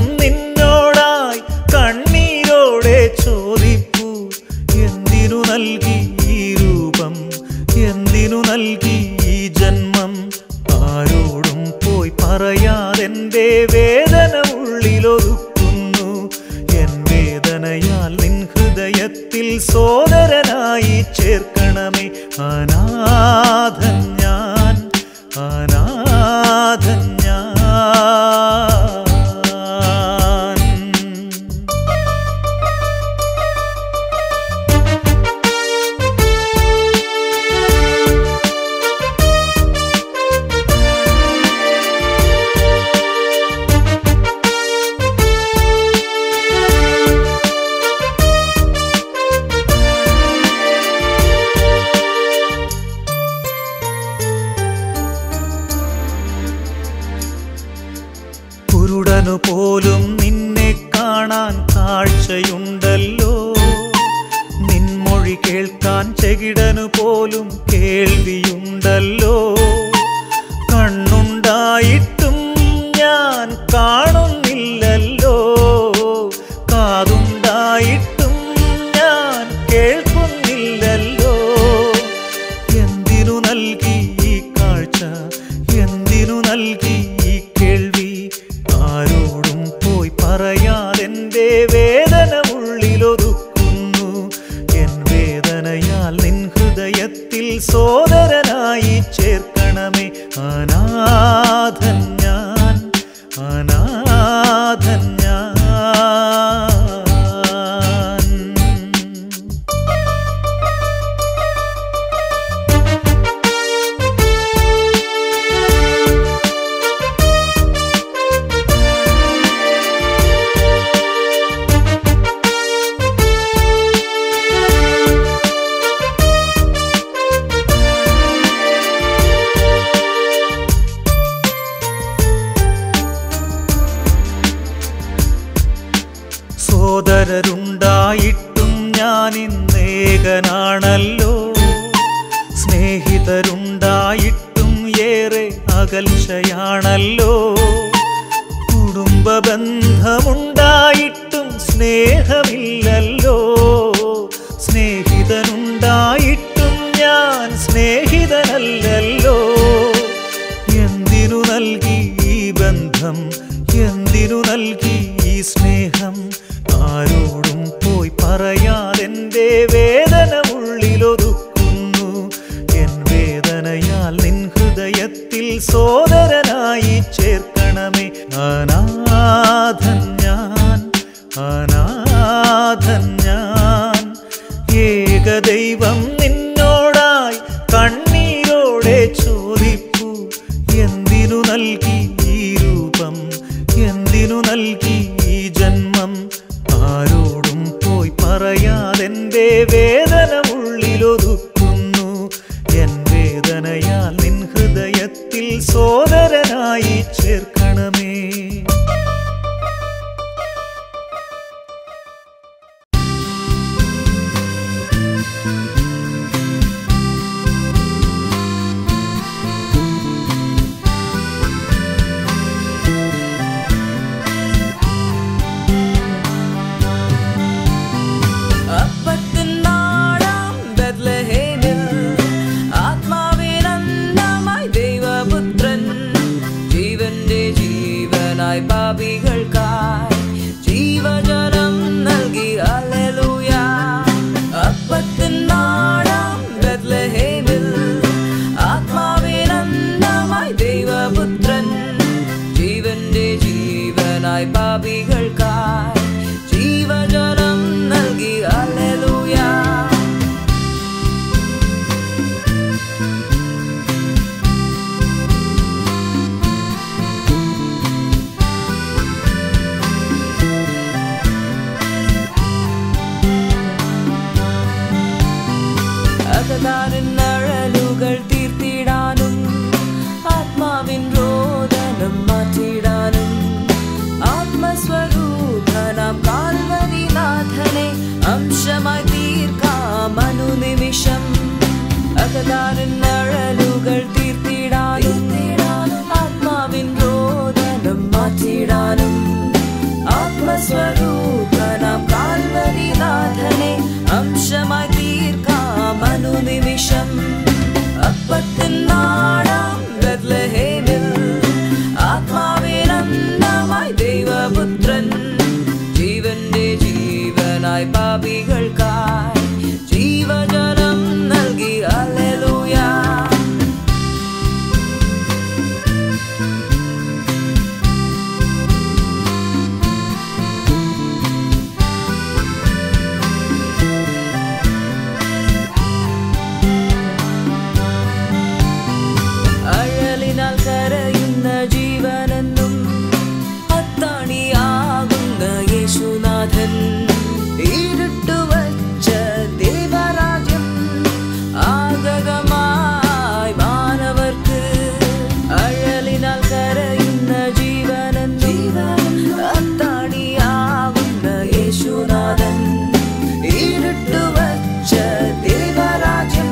നിന്നോടായി കണ്ണീരോടെ ചോദിപ്പു എന്തിനു നൽകി ഈ രൂപം എന്തിനു നൽകി ഈ ജന്മം ആരോടും പോയി പറയാതെന്റെ വേദന ഉള്ളിലൊതുക്കുന്നു എൻ വേദനയാൽ നിൻ ഹൃദയത്തിൽ സോദരനായി ചേർക്കണമേ അനാഥൻ ഞാൻ അനാഥൻ ഞാൻ കുരുടനു പോലും നിന്നെ കാണാൻ കാഴ്ചയുണ്ടല്ലോ നിൻമൊഴി കേൾക്കാൻ ചെകിടനു പോലും കേൾവിയുണ്ടല്ലോ കണ്ണുണ്ടായിട്ടും ഞാൻ കാണുന്നില്ലല്ലോ കാതുണ്ടായിട്ടും ഞാൻ കേൾക്കുന്നില്ലല്ലോ എന്തിനു നൽകി ഈ കാഴ്ച എന്തിനു നൽകി ഈ കേൾവി ആരോടും പോയി പറയാതെന്റെ വേദന ഉള്ളിലൊതുക്കുന്നു എൻ വേദനയാൽ നിൻ ഹൃദയത്തിൽ സോദരനായി ചേർക്കണമേ അനാഥൻ ഞാൻ അനാഥൻ ഞാൻ സോദരരുണ്ടായിട്ടും ഞാൻ ഇന്നേകനാണല്ലോ സ്നേഹിതരുണ്ടായിട്ടും ഏറെ അകൽച്ചയാണല്ലോ കുടുംബ ബന്ധമുണ്ടായിട്ടും സ്നേഹമില്ലല്ലോ സ്നേഹിതനുണ്ടായിട്ടും ഞാൻ സ്നേഹിതനല്ലല്ലോ എന്തിനു നൽകി ഈ ബന്ധം എന്തിനു നൽകി ഈ സ്നേഹം ആരോടും പോയി പറയാതെന്റെ വേദന ഉള്ളിലൊതുക്കുന്നു എൻ വേദനയാൽ നിൻ ഹൃദയത്തിൽ സോദരനായി ചേർക്കണമേ അനാഥൻ ഞാൻ അനാഥൻ ഞാൻ ഏകദൈവം നിന്നോടായി കണ്ണീരോടെ ചോദിപ്പു എന്തിനു നൽകി ഈ രൂപം എന്തിനു നൽകി ഈ ജന്മം ആരോടും പോയി പറയാതെന്റെ വേദന ഉള്ളിലൊതുക്കുന്നു എൻ വേദനയാൽ നിൻ ഹൃദയത്തിൽ സോദരനായി ചേർക്കണമേ അപ്പത്തിൻ നാടാം ബെത്ലഹേമിൽ ആത്മാവിനന്നമായി ദൈവപുത്രൻ ജീവന്റെ ജീവനായി പാപികൾക്കായി ജീവജലം നൽകി ഹല്ലേലൂയ അപ്പത്തിൻ നാടാം ബെത്ലഹേമിൽ ആത്മാവിനന്നമായി ദൈവപുത്രൻ ജീവന്റെ ജീവനായി പാപികൾക്കായി ജീവജലം നൽകി ഹല്ലേലൂയ അകതാരിൻ നഴലുകൾ തീർത്തിടാനും ആത്മാവിൻ രോദനം മാറ്റിടാനും ആത്മസ്വരൂപനാം കാൽവരിനായി ജീവനൻ ഇരുട്ടുവച്ച ദൈവരാജ്യം ആഗതമായി മാനവർക്ക് അഴലിനാൽ കരയുന്ന ജീവനൻ അത്താണിയാവുന്ന യേശുനാഥൻ ഇരുട്ടുവച്ച ദൈവരാജ്യം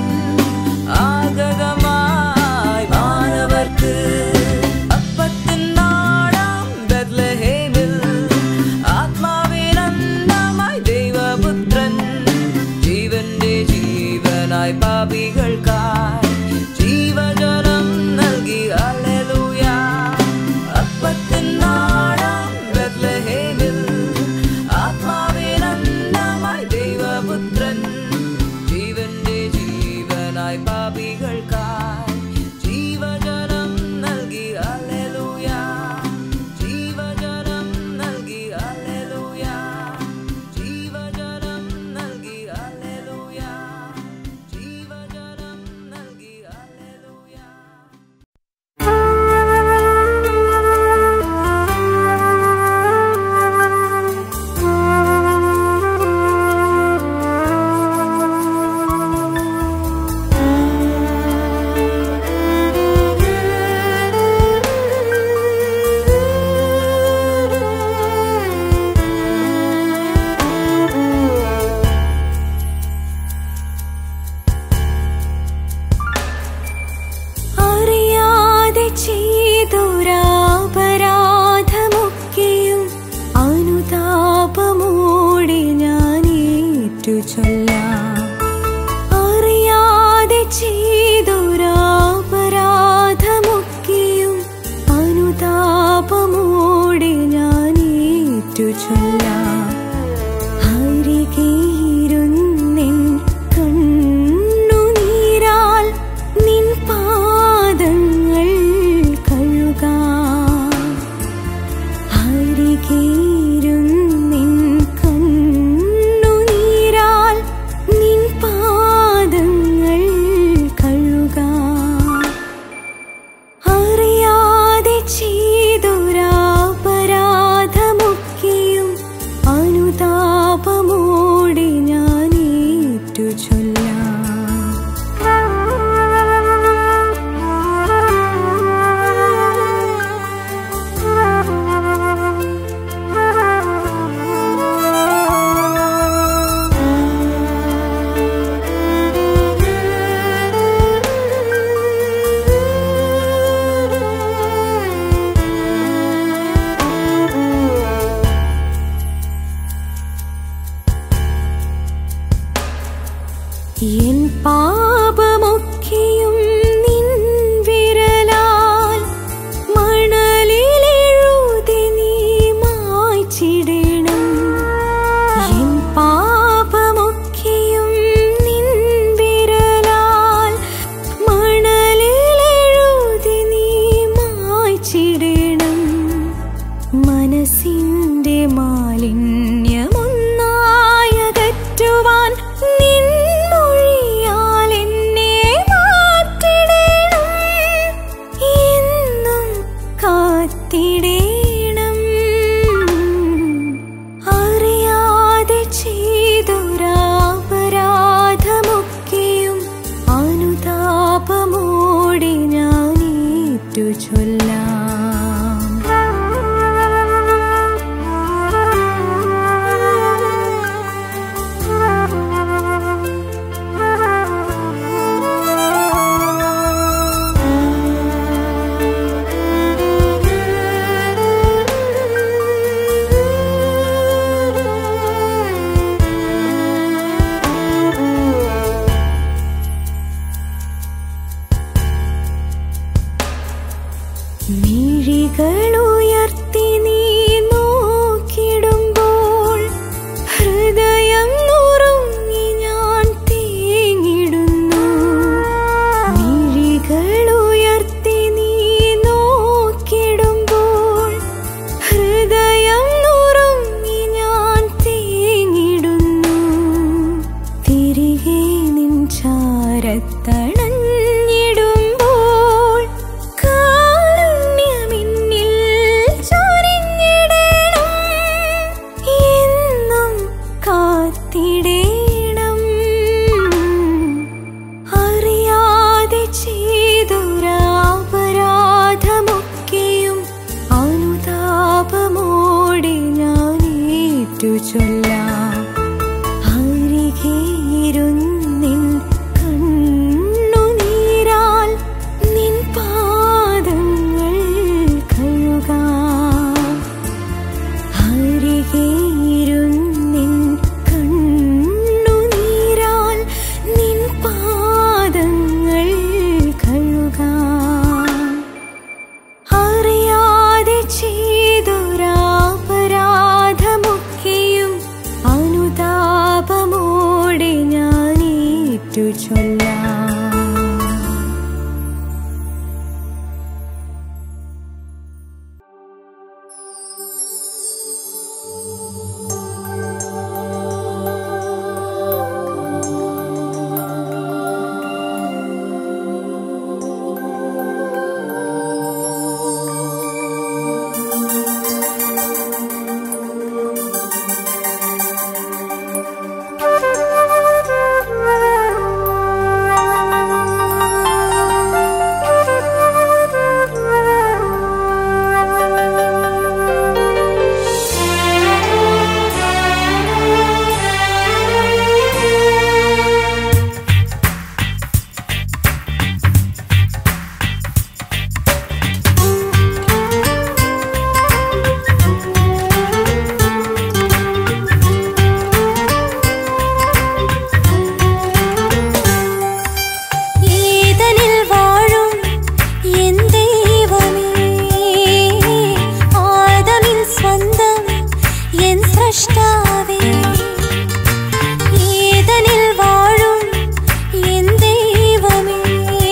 ആഗതമായി മാനവർക്ക് അപ്പത്തിൻ നാടാം ബെത്ലഹേമിൽ ആത്മാവിനന്നമായി ദൈവപുത്രൻ ജീവന്റെ ജീവനായി പാപികൾക്കായി ജീവജലം നൽകി അല്ലെലൂയ അപ്പത്തിൻ നാടാം ബെത്ലഹേമിൽ ആത്മാവിനന്നമായി ദൈവപുത്രൻ ജീവന്റെ ജീവനായി പാപികൾക്കായി ജീവജലം നൽകി അല്ലെലൂയ ജീവജലം നൽകി അല്ലെലൂയ ജീവജലം നൽകി അല്ലെലൂയ ജീവജലം നൽകി അല്ലെലൂയ അറിയാതെ ചെയ്തൊരാപരാധമൊക്കെയും അനുതാപമോടെ ഞാൻ ഏറ്റു ചൊല്ലാം അറിയാതെ ചെയ്തൊരാപരാധമൊക്കെയും അനുതാപമോടെ ഞാൻ ഏറ്റു ചൊല്ലാം അരികെയിരുന്നിൻ കണ്ണുനീരാൽ നിൻ പാദങ്ങൾ കഴുകാം അരികെയിരുന്നിൻ കണ്ണുനീരാൽ നിൻ പാദങ്ങൾ കഴുകാം അറിയാതെ ചെയ്തൊരാപരാധമൊക്കെയും ഏറ്റു ചൊല്ലാം അരികേരുന്നിൻ കണ്ണുനീരാൽ നിൻ പാദങ്ങൾ കഴുകാം അരികേരുന്നിൻ കണ്ണുനീരാൽ നിൻ പാദങ്ങൾ കഴുകാം അറിയാതെ ചെയ്തൊരാപരാധമൊക്കെയും അനുതാപമോടെ ഞാൻ ഏറ്റു ചൊല്ലാം ഏതനിൽ വാഴും എൻ ദൈവമേ ആദമിൻ സ്വന്തം എൻ സ്രഷ്ടാവേ ഏതനിൽ വാഴും എൻ ദൈവമേ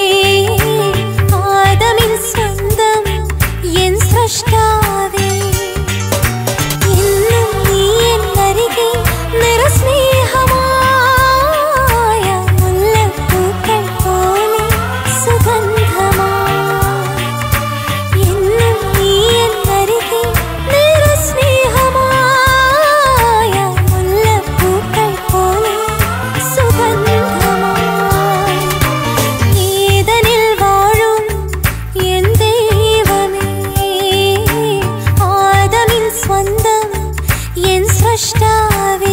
ആദമിൻ സ്വന്തം എൻ സ്രഷ്ടാവേ എന്നും നീ എന്നരികെ നിറസ്നേഹമായ മുല്ലപ്പൂക്കൾ പോലെ സുഗന്ധമായി എന്നും നീ എന്നരികെ നിറസ്നേഹമായ മുല്ലപ്പൂക്കൾ പോലെ സുഗന്ധമായി ഏതനിൽ വാഴും എൻ ദൈവമേ ആദമിൻ സ്വന്തം എൻ സ്രഷ്ടാവേ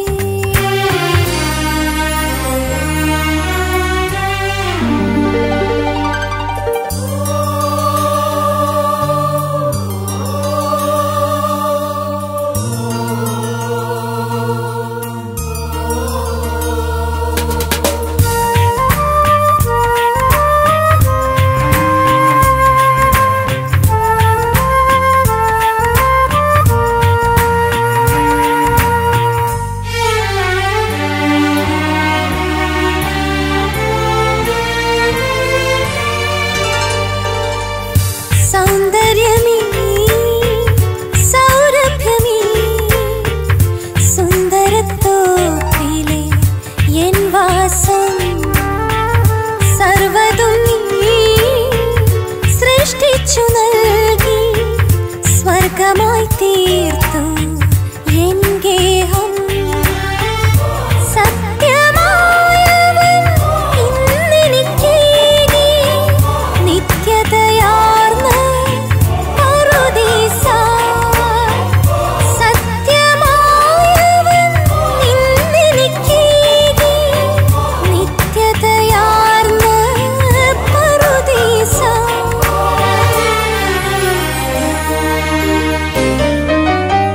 സൗന്ദര്യമേ സൗരഭ്യമേ സുന്ദരത്തോപ്പിലെ എൻ വാസം സർവതും നീ സൃഷ്ടിച്ചു നൽകി സ്വർഗമായി തീർത്തു എൻ ഗേഹം സത്യമായവൻ ഇന്നെനിക്കേകി നിത്യതയാർന്ന പറുദീസ. സത്യമായവൻ ഇന്നെനിക്കേകി നിത്യതയാർന്ന പറുദീസ.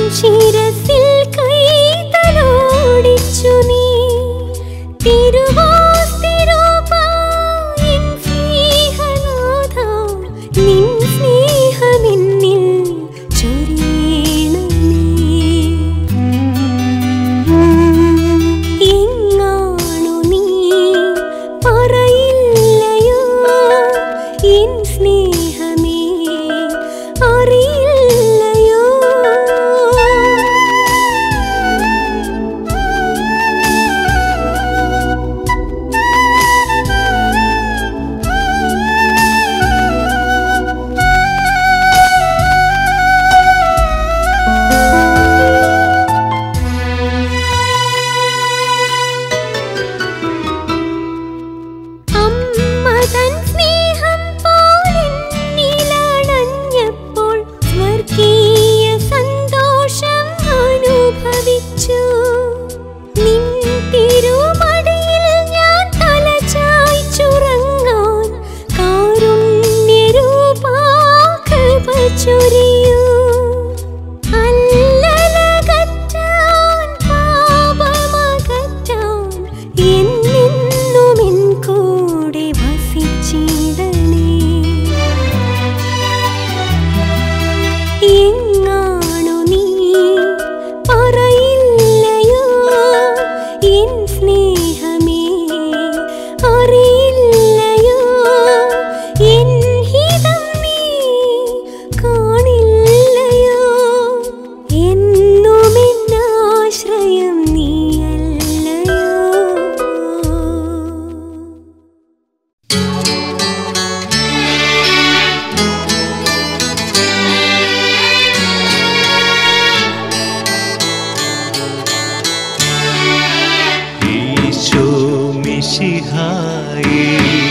ശിരസിൽ കൈതലോടിച്ചു നീ തിരുവാസ്തിരൂപായിൻ സ്നേഹനാഥ, നിൻ സ്നേഹമെന്നിൽ ചൊരിയണമേ. എങ്ങാണു നീ പറയില്ലയോ എൻ സ്നേഹമേ അറിയില്ലയോ അമ്മ തൻ സ്നേഹം പോലെന്നിലണഞ്ഞപ്പോൾ സ്വർഗീയ സന്തോഷം അനുഭവിച്ചു നിൻ തിരുമടിയിൽ ഞാൻ തലചായ്ച്ചുറങ്ങാൻ കാരുണ്യരൂപാ കൃപ ചൊരിയൂ അല്ലലകറ്റാൻ പാപമകറ്റാൻ എന്നെന്നും എൻ കൂടെ വസിച്ചിടണേ എങ്ങാണു നീ പറയില്ലയോ എൻ സ്നേഹമേ അറിയില്ലയോ എൻ ഹിതം നീ കാണില്ലയോ എന്നും എന്നാശ്രയം നീയല്ലയോ ഈശോ മിശിഹായേ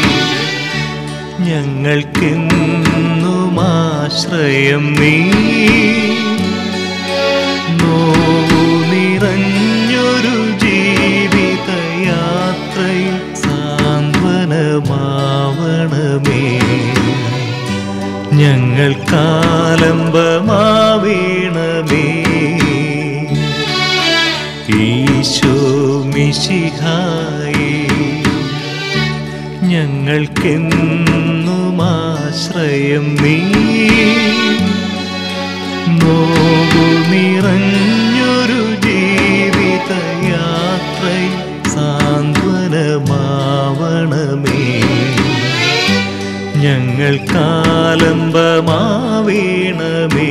ഞങ്ങൾക്കെന്നും ആശ്രയം നീ നോവു നിറഞ്ഞൊരു ജീവിതയാത്രയിൽ സാന്ത്വനമാവണമേ ഞങ്ങൾക്കാലംബമാവേണമേ ഈശോ മിശിഹായേ ഞങ്ങൾക്കെന്നും ആശ്രയം നീ നോവു നിറഞ്ഞൊരു ജീവിതയാത്രയിൽ സാന്ത്വനമാവണമേ ഞങ്ങൾക്കാലംബമാവേണമേ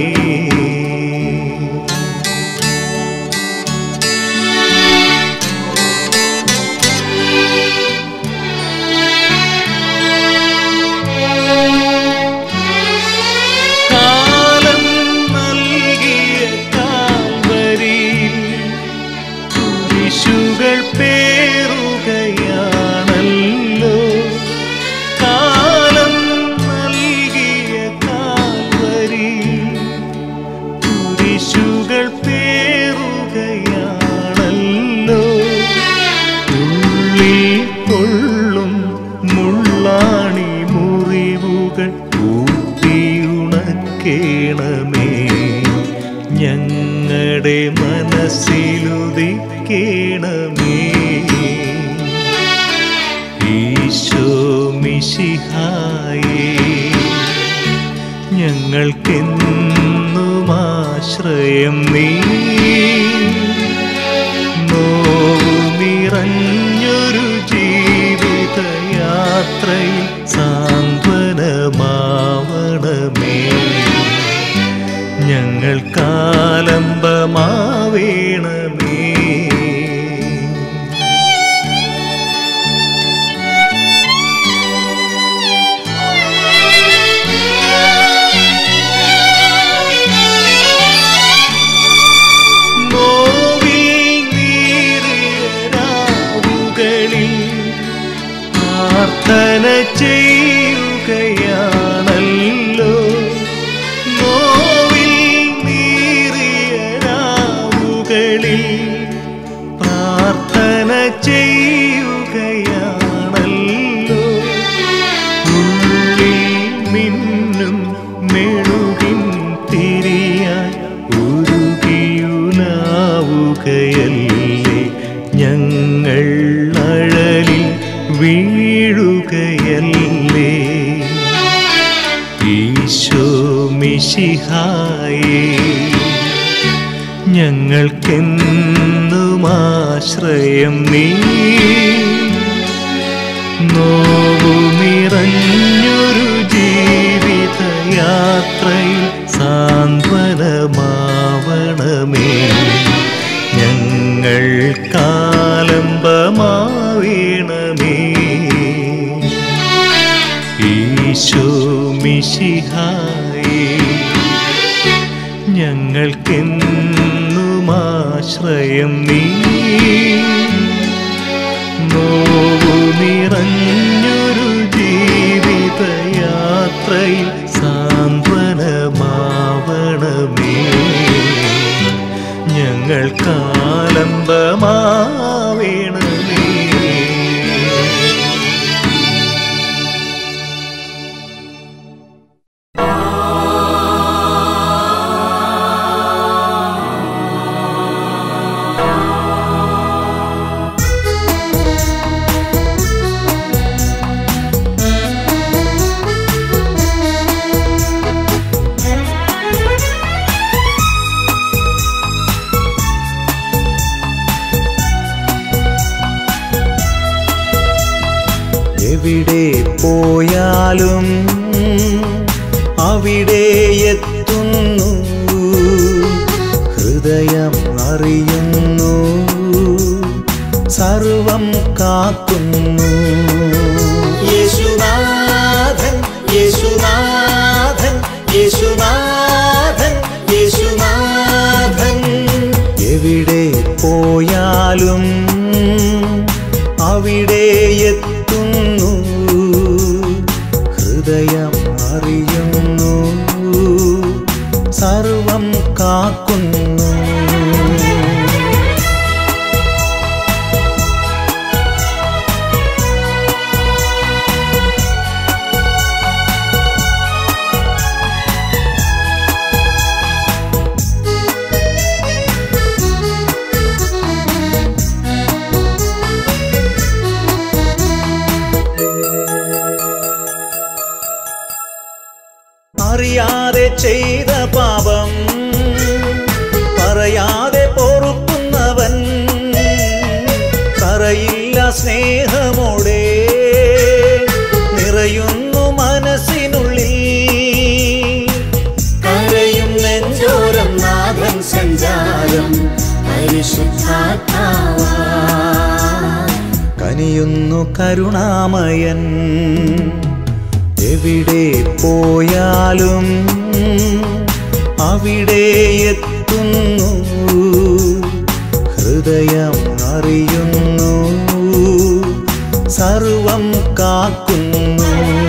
കാലം നൽകിയ കാൽവരിയിൽ കുരിശുകൾ പേറുകയാണല്ലോ കാലം നൽകിയ കാൽവരിയിൽ കുരിശുകൾ പേറുകയാണല്ലോ ഉള്ളിൽ കൊള്ളും മുള്ളാണി മുറിവുകൾ ഊട്ടിയുണക്കേണമേ ഞങ്ങളുടെ മനസ്സിലുദിക്കേണമേ ഈശോ മിശിഹായേ ഞങ്ങൾക്കെന്നും ആശ്രയം നീ നോവു നിറഞ്ഞൊരു ജീവിതയാത്രയിൽ സാന്ത്വനമാവണമേ ഞങ്ങൾക്കാലംബമാവേണമേ നോവിൽ നീറിയ രാവുകളിൽ പ്രാർത്ഥന ചെയ്യുകയാണല്ലോ നോവിൽ നീറിയ രാവുകളിൽ പ്രാർത്ഥന ചെയ്യുകയാണല്ലോ ഉള്ളിൽ മിന്നും മെഴുകിൻ തിരിയാൻ ഉരുകിയ വീഴുകയല്ലേ ഞങ്ങൾ അഴലിൽ വീഴുകയല്ലേ ഈശോ മിശിഹായേ ഞങ്ങൾക്കെന്നും ആശ്രയം നീ നോവു നിറഞ്ഞൊരു ജീവിതയാത്രയിൽ സാന്ത്വനമാവണമേ ഞങ്ങൾ കാലംബമാവേണമേ ഈശോ മിശിഹായേ ഞങ്ങൾക്കെന്നും ആശ്രയം നീ നോവു നിറഞ്ഞൊരു ജീവിതയാത്രയിൽ സാന്ത്വനമാവണമേ ഞങ്ങൾ കാലംബമാവേണമേ എവിടെ പോയാലും അവിടെ എത്തുന്നു ഹൃദയം അറിയുന്നു സർവം കാക്കുന്നു യേശുനാഥൻ യേശുനാഥൻ യേശുനാഥൻ യേശുനാഥൻ എവിടെ പോയാലും അവിടെ എത്തുന്നു ഹൃദയം അറിയുന്നു സർവം കാക്കുന്നു അറിയാതെ ചെയ്ത പാപം പറയാതെ പൊറുക്കുന്നവൻ കറയില്ല സ്നേഹമോടെ നിറയുന്നു മനസ്സിനുള്ളിൽ കരയും നെഞ്ചോരം നാഥൻ സഞ്ചാരം പരിശുദ്ധാത്മാവാ കനിയുന്നു കരുണാമയൻ എവിടെ പോയാലും അവിടെ എത്തുന്നു ഹൃദയം അറിയുന്നു സർവം കാക്കുന്നു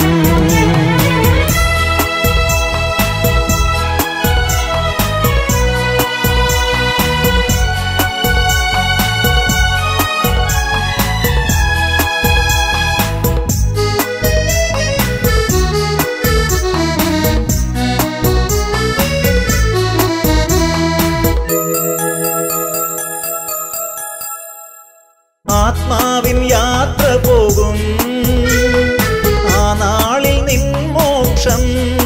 ആത്മാവിൻ യാത്ര പോകും ആ നാളിൽ നിൻ മോക്ഷം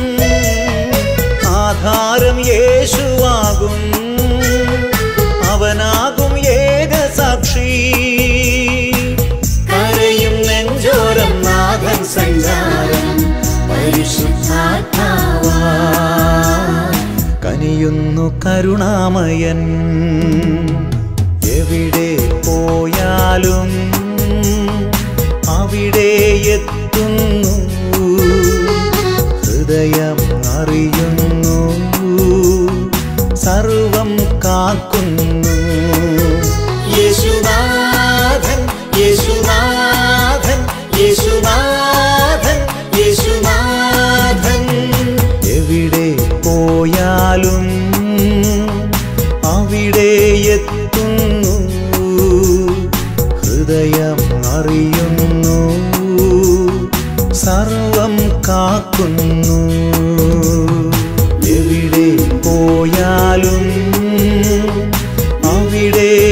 ആധാരം യേശുവാകും അവനാകും ഏക സാക്ഷി കരയും നെഞ്ചോരം നാഥൻ സഞ്ചാരം പരിശുദ്ധാത്മാവാ കനിയുന്നു കരുണാമയൻ എവിടെ പോയാലും അവിടെ എത്തുന്നു ഹൃദയം അറിയുന്നു സർവം കാക്കുന്നു യേശുനാഥൻ യേശുനാഥൻ യേശുനാഥൻ യേശുനാഥൻ എവിടെ പോയാലും അവിടെ എത്തുന്നു ഹൃദയം അറിയുന്നു സർവം കാക്കുന്നു എവിടെ പോയാലും അവിടെ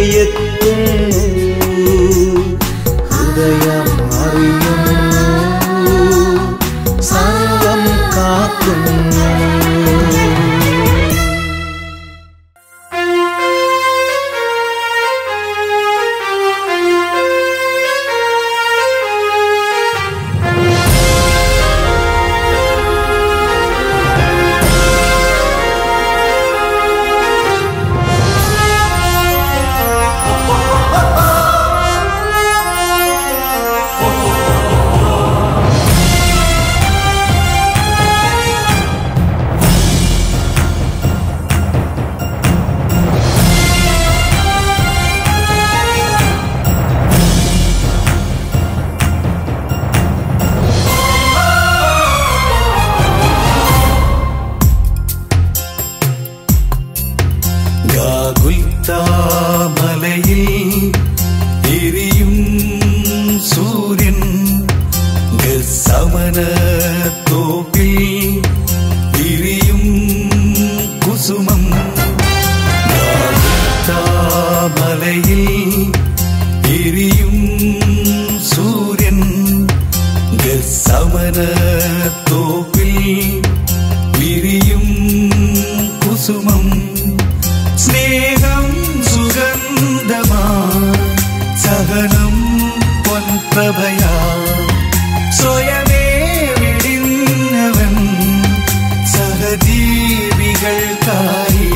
ഗാഗുൽത്താമലയിൽ എരിയും സൂര്യൻ ഗസമന തോപ്പിൽ വിരിയും കുസുമം ഗാഗുൽത്താമലയിൽ എരിയും സൂര്യൻ ഗസമന തോപ്പിൽ വിരിയും കുസുമം സ്നേഹം സുഗന്ധമാ സഹനം പൊൻപ്രഭയാ സ്വയമേ വിടിഞ്ഞവൻ സഹജീവികൾക്കായി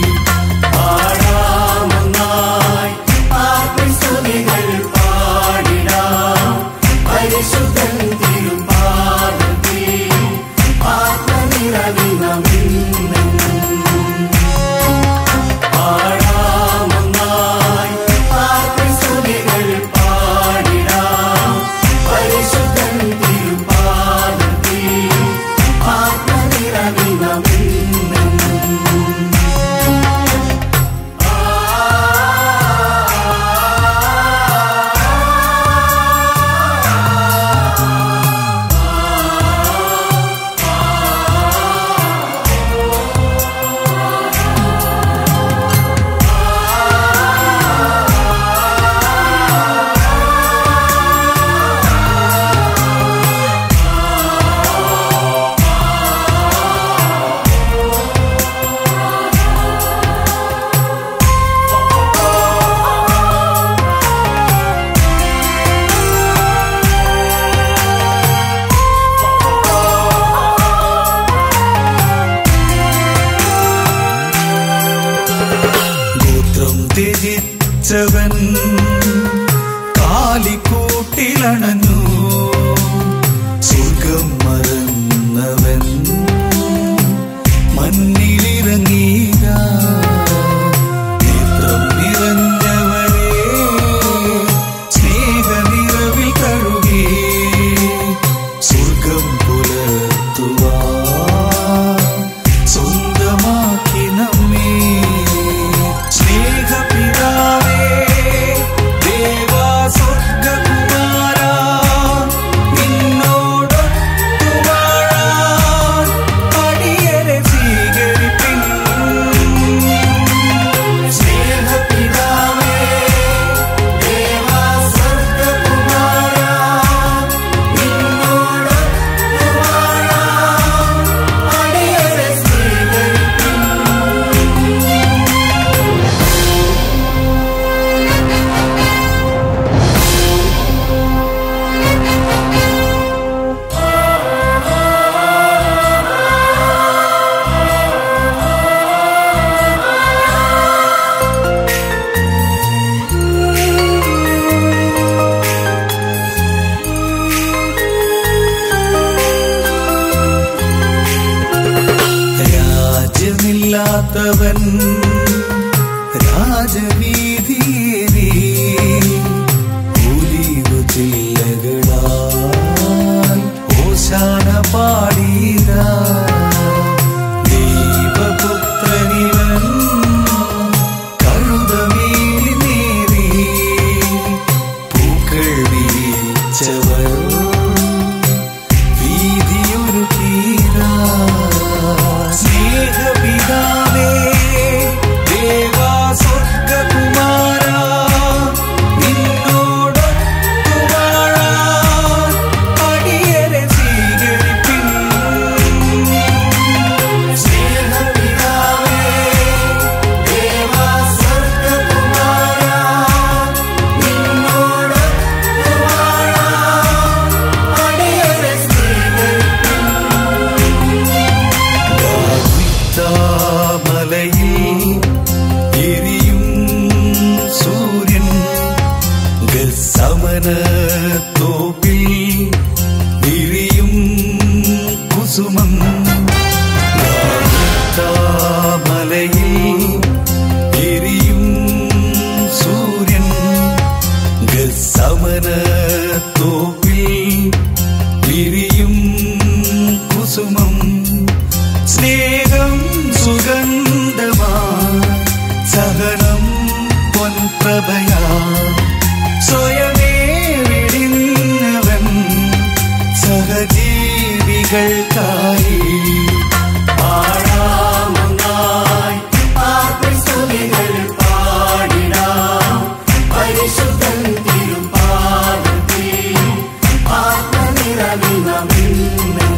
പാടാമൊന്നായി ആത്മസ്തുതികൾ പാടിടാം പരിശുദ്ധൻ തിരുപ്പാദത്തിൽ ആത്മനിറവിനമിന്നും പാടാമൊന്നായി ആത്മസ്തുതികൾ പാടിടാം പരിശുദ്ധൻ തിരുപ്പാദത്തിൽ ആത്മനിറവിനമിന്നും ഗോത്രം ത്യജിച്ചവൻ കാലിക്കൂട്ടിലണഞ്ഞു സ്വർഗം മറന്നവൻ മണ്ണിലിറങ്ങിയ നേത്രം നിറഞ്ഞവരെ സ്നേഹനിറവിൽ കഴുകി സ്വർഗം പുലർത്തുവാ സ്വന്തമാക്കി നമ്മെ സ്നേഹപിതാവേ ദേവാ സ്വർഗകുമാരാ നിന്നോടൊത്തു വാഴാൻ അടിയരെ സ്വീകരിപ്പിൻ സ്നേഹപിതാവേ ദേവാ സ്വർഗകുമാരാ നിന്നോടൊത്തു വാഴാൻ അടിയരെ സ്വീകരിപ്പിൻ രാജ്യമില്ലാത്തവൻ രാജവീതിയേറി ഒലിവു ചില്ലകളാൽ ഓശാന പാടിയ ദൈവപുത്രനിവൻ കഴുതമേലി നേരി പൂക്കൾ വിരിച്ചവർ വീതിയൊരുക്കീരാ സ്നേഹപിതാവേ ദേവാ സ്വർഗകുമാരാ നിന്നോടൊത്തു വാഴാൻ അടിയരെ സ്വീകരിപ്പിൻ സ്നേഹപിതാവേ ദേവാ സ്വർഗകുമാരാ നിന്നോടൊത്തു വാഴാൻ അടിയരെ സ്വീകരിപ്പിൻ മലയിൽ എരിയും സൂര്യൻ ഗസമന തോപ്പിൽ വിരിയും കുസുമം മലയിൽ എരിയും സൂര്യൻ ഗസമന തോപ്പിൽ വിരിയും കുസുമം സ്നേഹം സുഗന്ധമാ പ്രഭയാ സ്വയമേ വിടിഞ്ഞവൻ സഹജീവികൾക്കായി പാടാമൊന്നായി ആത്മസ്തുതികൾ പാടിടാം പരിശുദ്ധൻ തിരുപ്പാദത്തിൽ ആത്മനിറവിനമെന്നും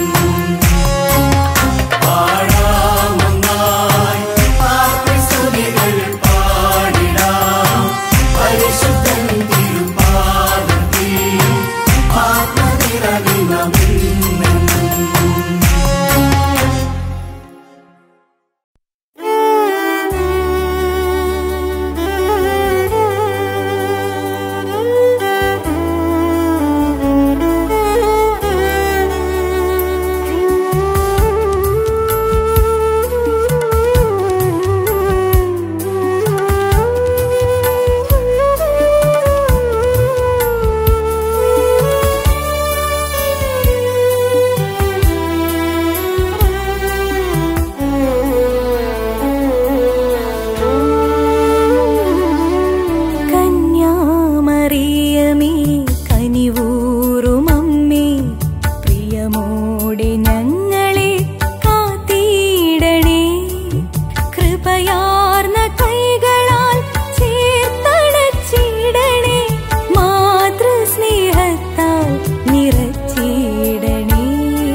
പാടാമൊന്നായി ആത്മസ്തുതികൾ പാടിടാം പരിശുദ്ധൻ തിരുപ്പാദത്തിൽ ആത്മനിറവിനമെന്നും കന്യാമറിയമേ കനിവൂറുമമ്മേ പ്രിയമോടെ ഞങ്ങളെ കാത്തിടണേ കൃപയാർന്ന കൈകളാൽ ചേർത്തണച്ചിടണേ മാതൃസ്നേഹത്താൽ നിറച്ചിടണേ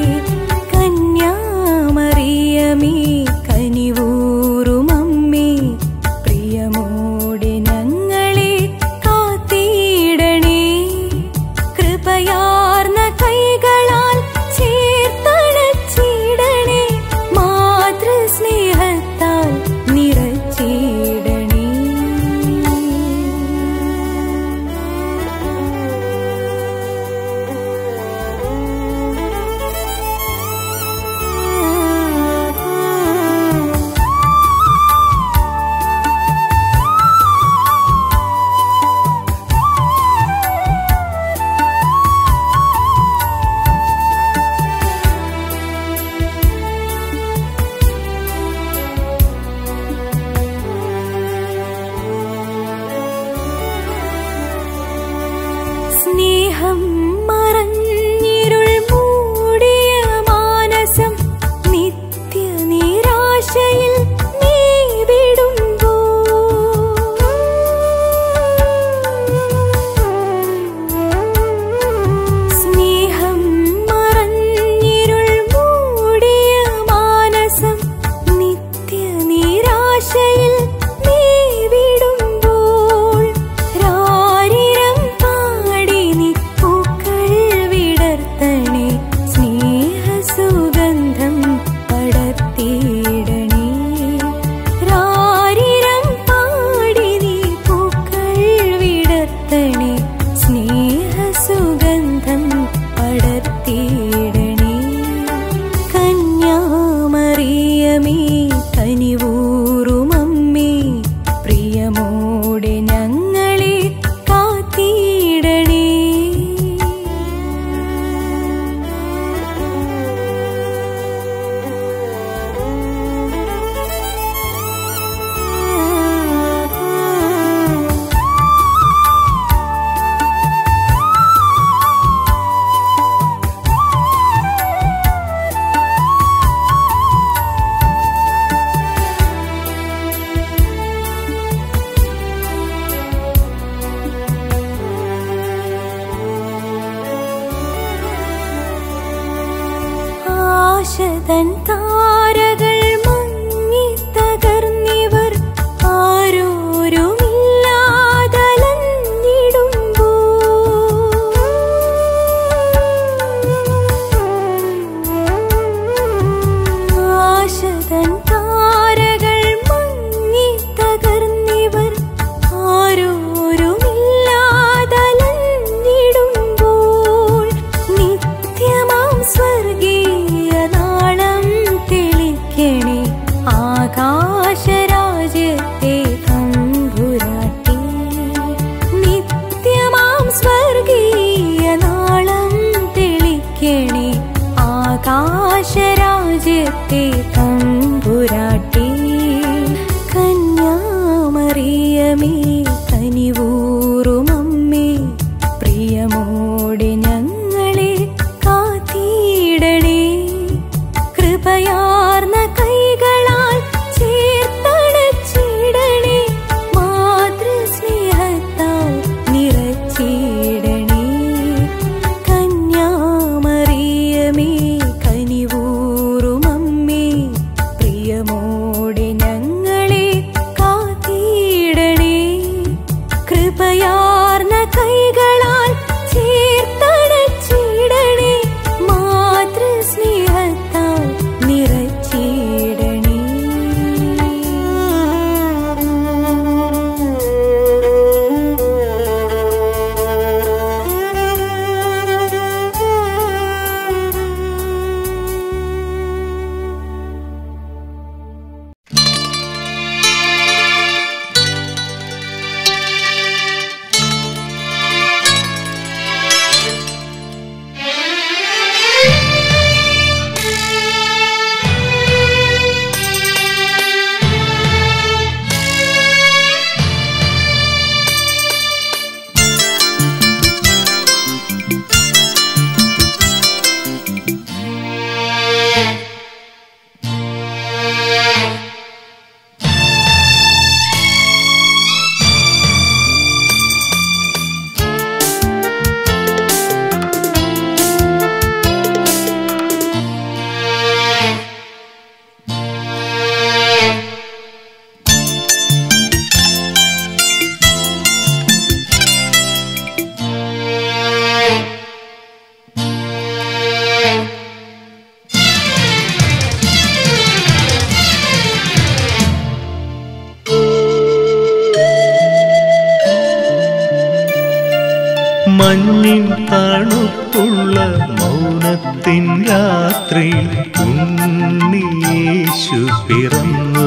കന്യാമറിയമേ കനിവൂറുമമ്മേ പ്രിയമോടെ ഞങ്ങളെ കാത്തിടണേ കൃപയാർന്ന കൈകളാൽ ചേർത്തണച്ചിടണേ മാതൃസ്നേഹത്താൽ നിറച്ചിടണേ സ്നേഹം മറഞ്ഞിരുൾ മൂടിയ മാനസം നിത്യനിരാശയിൽ നീവിടുമ്പോ സ്നേഹം മറഞ്ഞിരുൾ മൂടിയ മാനസം നിത്യനിരാശയിൽ നീവിടുമ്പോൾ രാരിരം പാടി നിപ്പൂക്കൾ വിടർത്തണേ സ്നേഹസുഗന്ധം പടർത്തിയിടണേ രാരിരം പാടി നീ പൂക്കൾ വിടർത്തണേ സ്നേഹസുഗന്ധം പടർത്തിയിടണേ കന്യാമറിയമേ കനിവൂറുമമ്മേ പ്രിയമോടെ ഞങ്ങളെ കാത്തിടണേ ആശതൻ താരകൾ മങ്ങി തകർന്നിവർ ആരോരുമില്ലാതലഞ്ഞിടുമ്പോ ആശതൻ താരകൾ മങ്ങി തകർന്നിവർ ആരോരുമില്ലാതലഞ്ഞിടുമ്പോൾ നിത്യമാം സ്വർഗീയ നാളം തെളിക്കണേ ആകാശരാജ്യത്തെ തമ്പുരാട്ടി നിത്യമാം സ്വർഗീയ നാളം തെളിക്കണേ ആകാശരാജ്യത്തെ തമ്പുരാട്ടി കന്യാമറിയമേ മഞ്ഞിൻ തണുപ്പുള്ള മൗനത്തിൻ രാത്രി ഉണ്ണീശു പിറന്നു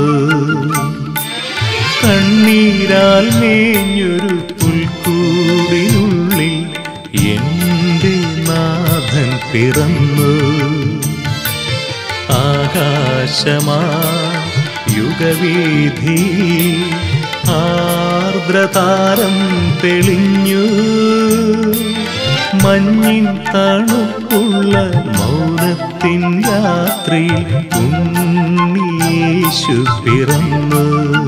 കണ്ണീരാൽ മേഞ്ഞൊരു പുൽക്കൂടിനുള്ളിൽ എൻ്റെ നാഥൻ പിറന്നു ആകാശമാ യുഗവീധി ആർദ്രതാരം തെളിഞ്ഞു മഞ്ഞിൻ തണുപ്പുള്ള മൗനത്തിൻ രാത്രി ഉണ്ണീശു പിറന്നു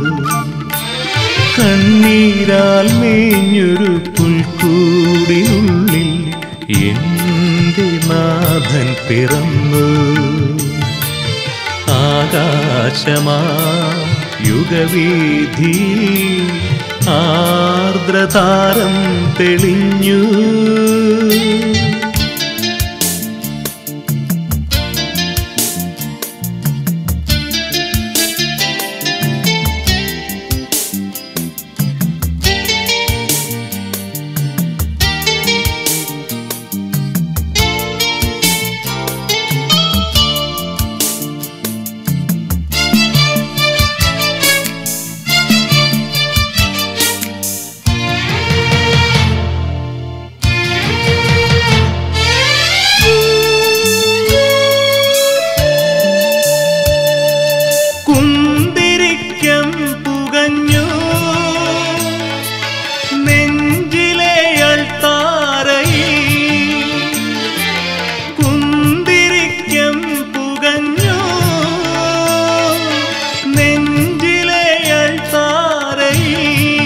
കണ്ണീരാൽ മേഞ്ഞൊരു പുൽക്കൂടിനുള്ളിൽ എൻ്റെ നാഥൻ പിറന്നു ആകാശമാ യുഗവീധി ആർദ്രതാരം തെളിഞ്ഞു കുന്തിരിക്കം പുകഞ്ഞു നെഞ്ചിലെ അൾത്താരയിൽ കുന്തിരിക്കം പുകഞ്ഞു നെഞ്ചിലെ അൾത്താരയിൽ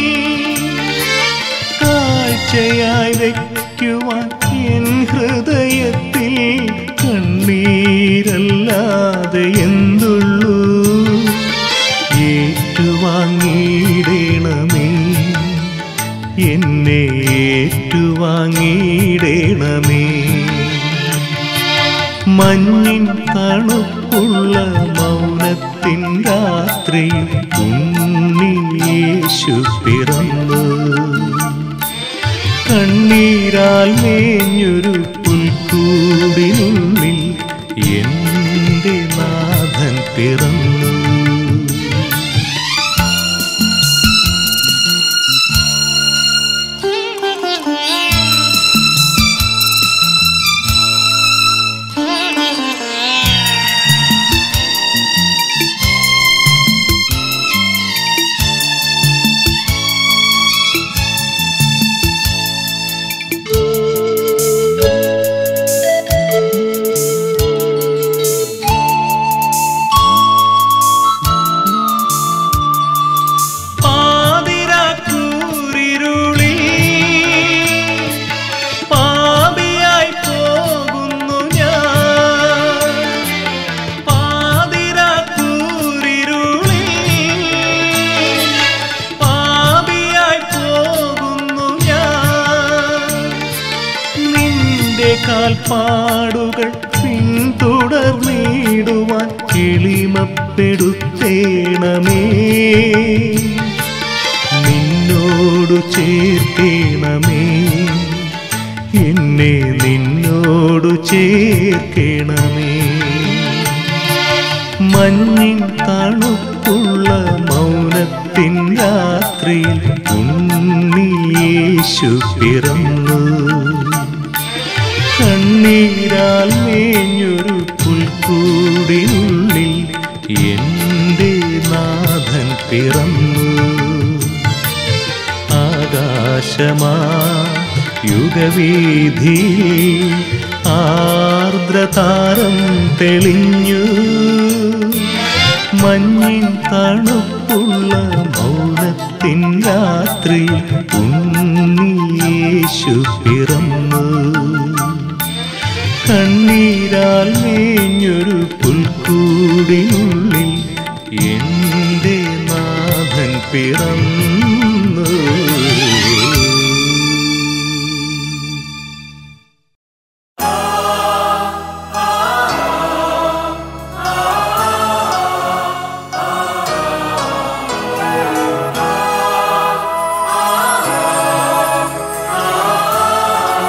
കാഴ്ചയായി വയ്ക്കുവാൻ എൻ ഹൃദയത്തിൽ കണ്ണീരല്ലാതെ എന്തുള്ളൂ ഏറ്റുവാങ്ങിയിടണമേ എന്നെ ഏറ്റുവാങ്ങിയിടണമേ മഞ്ഞിൻ തണുപ്പുള്ള മൗനത്തിൻ രാത്രി ഉണ്ണീശു പിറന്നു കണ്ണീരാൽ മേഞ്ഞൊരു പുൽക്കൂടിനുള്ളിൽ എൻ്റെ നാഥൻ പിറന്നു പാതിരാക്കൂരിരുളിൽ പാപിയായി പോകുന്നു ഞാൻ പാതിരാക്കൂരിരുളിൽ പാപിയായി പോകുന്നു ഞാൻ നിന്റെ കാൽപ്പാടുകൾ പിന്തുടർന്നിടുവാൻ എളിമപ്പെടുത്തേണമേ നിന്നോടു ചേർക്കേണമേ എന്നെ നിന്നോടു ചേർക്കണമേ മഞ്ഞിൻ തണുപ്പുള്ള മൗനത്തിൻ രാത്രിയിൽ ഉണ്ണീശു പിറന്നു കണ്ണീരാൽ മേഞ്ഞൊരു പുൽക്കൂടിനുള്ളിൽ എൻ്റെ നാഥൻ പിറന്നു ആകാശമാ യുഗവീധി ആർദ്രതാരം തെളിഞ്ഞു മഞ്ഞിൻ തണുപ്പുള്ള മൗനത്തിൻ രാത്രി ഉണ്ണീശു പിറന്നു കണ്ണീരാൽ മേഞ്ഞൊരു പുൽക്കൂടിനുള്ളിൽ എൻ്റെ നാഥൻ പിറന്നു ആ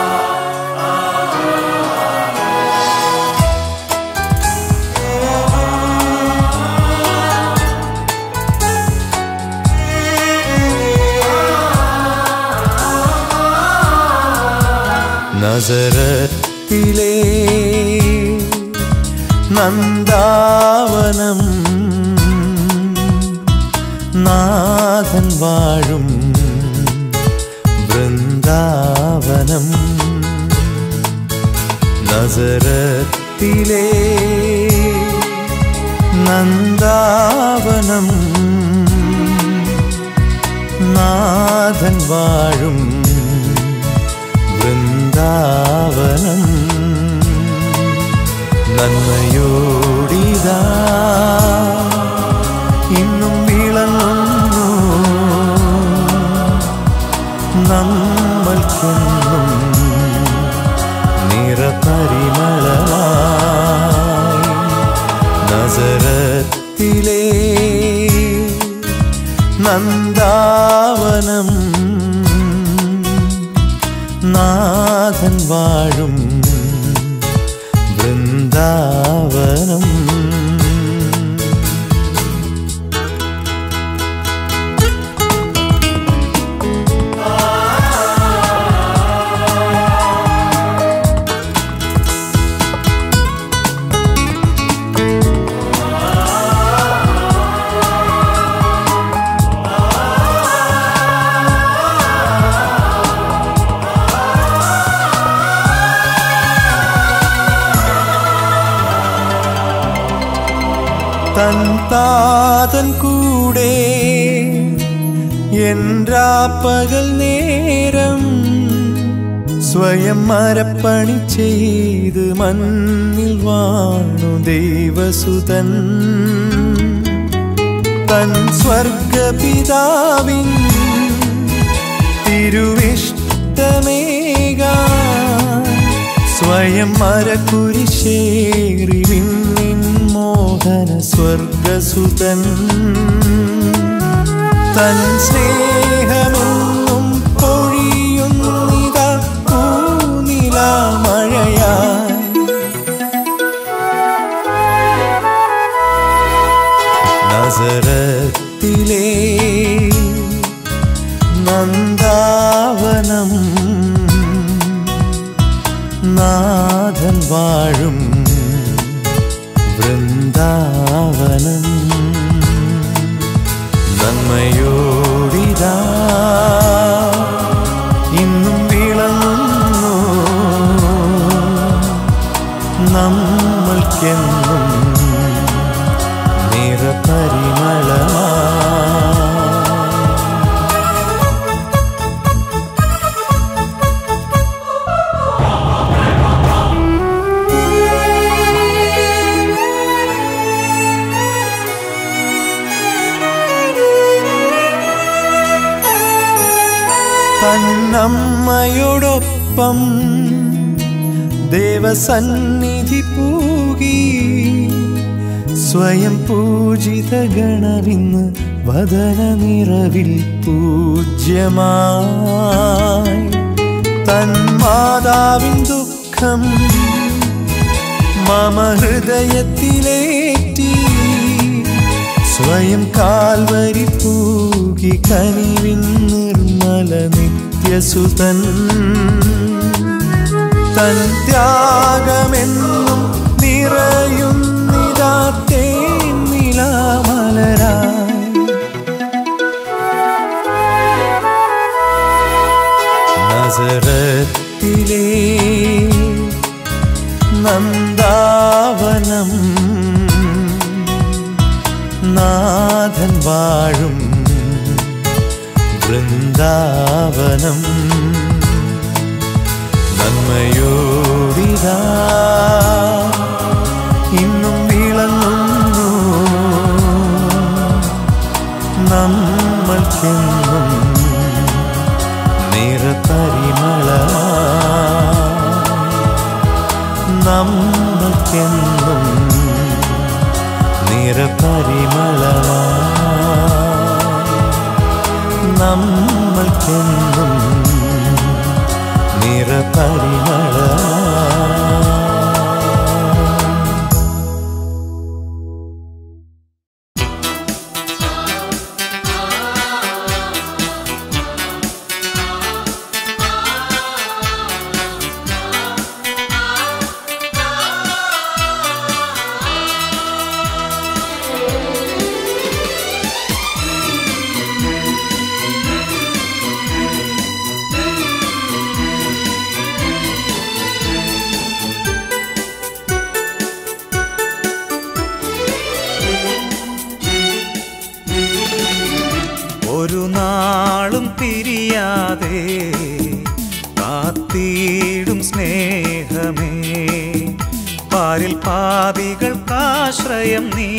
നസറത്തിലെ നന്ദാവനം നാഥൻ വാഴും വൃന്ദാവനം നസറത്തിലെ നന്ദാവനം നാഥൻ വാഴും വൃന്ദാവനം നന്മയോടിതാ ഇന്നും വിളങ്ങുന്നു നമ്മൾക്കെന്നും നിറപരിമളമായി നസറത്തിലെ നന്ദാവനം നാഥൻ വാഴും വൃന്ദാവനം തൻ താതൻ കൂടെ പകൽ നേരം സ്വയം മരപ്പണി ചെയ്ത് മണ്ണിൽ വാണു ദൈവസുതൻ തൻ സ്വർഗപിതാവിൻ തിരുവിഷ്ടമേകാ സ്വയം മരക്കുരിശേറി വിണ്ണിൻ മോഹന സ്വർഗസുതൻ തൻ സ്നേഹമെന്നും പൊഴിയുന്നിതാ പൂനില മഴയാ നസറത്തിലെ നന്ദാവനം നാഥൻ വാഴും വൃന്ദാവനം നന്മയോടിതാ ഇന്നും വിളങ്ങുന്നു നമ്മൾക്കെന്നും നിറപരിമളമാ തന്നമ്മയോടൊപ്പം ദേവസന്നിധി പൂകി സ്വയം പൂജിത ഗണവിന്ന് വദന നിറവിൽ പൂജ്യമായി തൻ മാതാവിൻ ദുഃഖം മമ ഹൃദയത്തിലേറ്റി സ്വയം കാൽവരി പൂകി കനിവിൻ നിർമ്മല നിത്യസുതൻ തൻ ത്യാഗമെന്നും നിറയുന്നിതാ തേന്നിലാമലരായി നസറത്തിലെ നന്ദാവനം നാഥൻ വാഴും വൃന്ദാവനം നന്മയോടിതാ ഇന്നും വിളങ്ങുന്നു നമ്മൾക്കെന്നും നിറപരിമള നമ്മൾക്കെന്നും നിറപരിമള നമ്മൾക്കെന്നും നിറപരിമള ആ നാളും പിരിയാതെ കാത്തിടും സ്നേഹമേ പാരിൽ പാപികൾക്കാശ്രയം നീ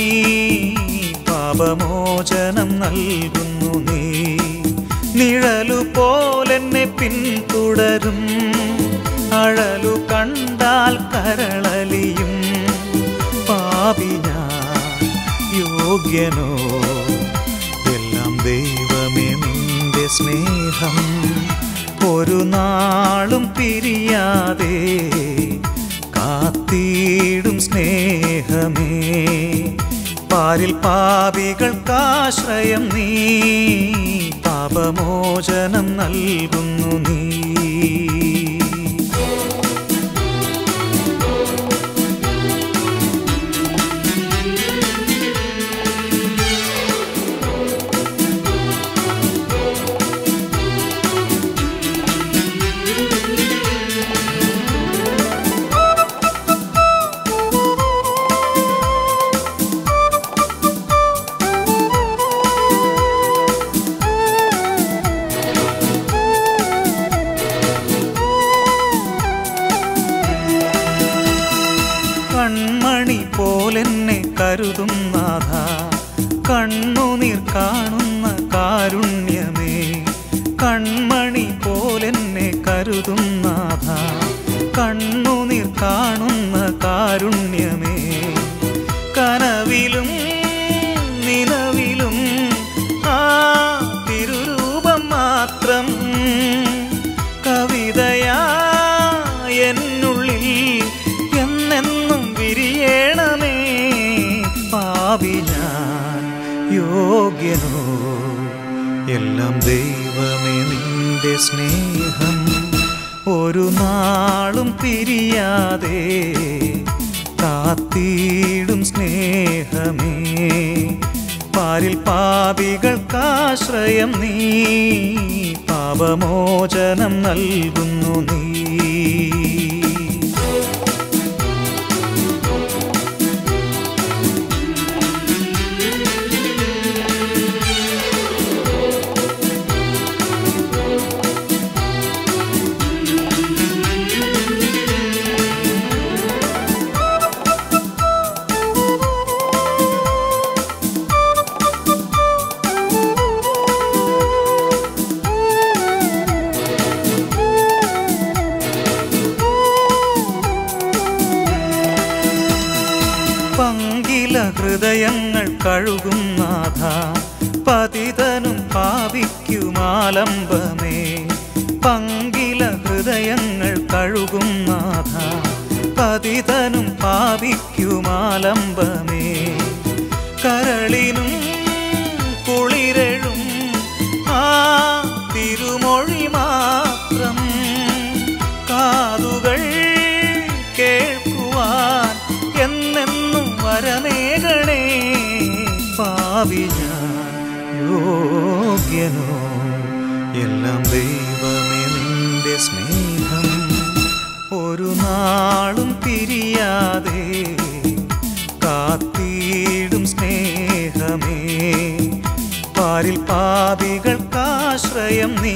പാപമോചനം നൽകുന്നു നീ നിഴലു പോലെന്നെ പിന്തുടരും അഴലു കണ്ടാൽ കരളലിയും പാപി ഞാൻ യോഗ്യനോ എല്ലാം ദൈവമേ നിന്റെ സ്നേഹം ഒരു നാളും പിരിയാതെ കാത്തിടും സ്നേഹമേ പാരിൽ പാപികൾക്കാശ്രയം നീ പാപമോചനം നൽകുന്നു നീ കൺമണി പോലെന്നെ കരുതും നാഥ കണ്ണുനീർ കാണുന്ന കാരുണ്യമേ കൺമണി പോലെന്നെ കരുതും നാഥ കണ്ണുനീർ കാണുന്ന കാരുണ്യമേ കനവിലും നിലവിലും ആ തിരുരൂപം മാത്രം കവിതയാ എന്നുള്ളിൽ എന്നെന്നും വിരിയണമേ പാവി ഞാൻ യോഗ്യനോ എല്ലാം ദൈവമേ നിന്റെ സ്നേഹം ഒരു നാളും പിരിയാതെ കാത്തിടും സ്നേഹമേ പാരിൽ പാപികൾക്കാശ്രയം നീ പാപമോചനം നൽകുന്നു നീ പങ്കില ഹൃദയങ്ങൾ കഴുകും നാഥ പതിതനും പാപിക്കുമാലംബമേ പങ്കില ഹൃദയങ്ങൾ കഴുകും നാഥ പതിതനും പാപിക്കുമാലംബമേ കരളിനും കുളിരഴും ആ തിരുമൊഴി മാത്രം കാതുകൾ കേൾക്കുവാൻ എന്നെന്നും വരമേകണേ പാവി ഞാൻ യോഗ്യനോ എല്ലാം ദൈവമേ നിന്റെ സ്നേഹം ഒരു നാളും പിരിയാതെ കാത്തിടും സ്നേഹമേ പാരിൽ പാപികൾക്കാശ്രയം നീ